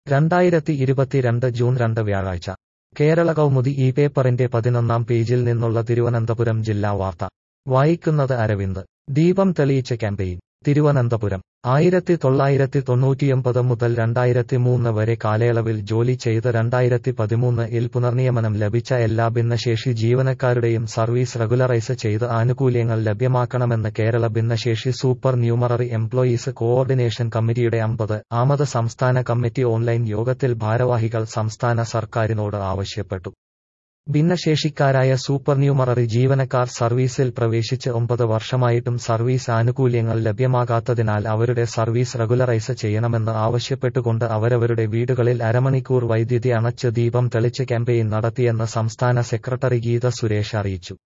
രണ്ടായിരത്തി ഇരുപത്തിരണ്ട് ജൂൺ രണ്ട് വ്യാഴാഴ്ച കേരള കൗമുദി ഈ പേപ്പറിന്റെ പതിനൊന്നാം പേജിൽ നിന്നുള്ള തിരുവനന്തപുരം ജില്ലാ വാർത്ത വായിക്കുന്നത് അരവിന്ദ് ദീപം തെളിയിച്ച ക്യാമ്പയിൻ തിരുവനന്തപുരം ആയിരത്തി തൊള്ളായിരത്തി തൊണ്ണൂറ്റിയൊമ്പത് മുതൽ രണ്ടായിരത്തി മൂന്ന് വരെ കാലയളവിൽ ജോലി ചെയ്ത് രണ്ടായിരത്തി പതിമൂന്ന് ഇൽ പുനർനിയമനം ലഭിച്ച എല്ലാ ഭിന്നശേഷി ജീവനക്കാരുടെയും സർവീസ് റെഗുലറൈസ് ചെയ്ത് ആനുകൂല്യങ്ങൾ ലഭ്യമാക്കണമെന്ന് കേരള ഭിന്നശേഷി സൂപ്പർ ന്യൂമററി എംപ്ലോയീസ് കോഓർഡിനേഷൻ കമ്മിറ്റിയുടെ അമ്പത് ആമത് സംസ്ഥാന കമ്മിറ്റി ഓൺലൈൻ യോഗത്തിൽ ഭാരവാഹികൾ സംസ്ഥാന സർക്കാരിനോട് ആവശ്യപ്പെട്ടു ഭിന്നശേഷിക്കാരായ സൂപ്പർന്യൂമററി ജീവനക്കാർ സർവീസിൽ പ്രവേശിച്ച് ഒമ്പത് വർഷമായിട്ടും സർവീസ് ആനുകൂല്യങ്ങൾ ലഭ്യമാകാത്തതിനാൽ അവരുടെ സർവീസ് റെഗുലറൈസ് ചെയ്യണമെന്ന് ആവശ്യപ്പെട്ടുകൊണ്ട് അവരവരുടെ വീടുകളിൽ അരമണിക്കൂർ വൈദ്യുതി അണച്ച് ദീപം തെളിച്ച് ക്യാമ്പയിൻ നടത്തിയെന്ന് സംസ്ഥാന സെക്രട്ടറി ഗീത സുരേഷ് അറിയിച്ചു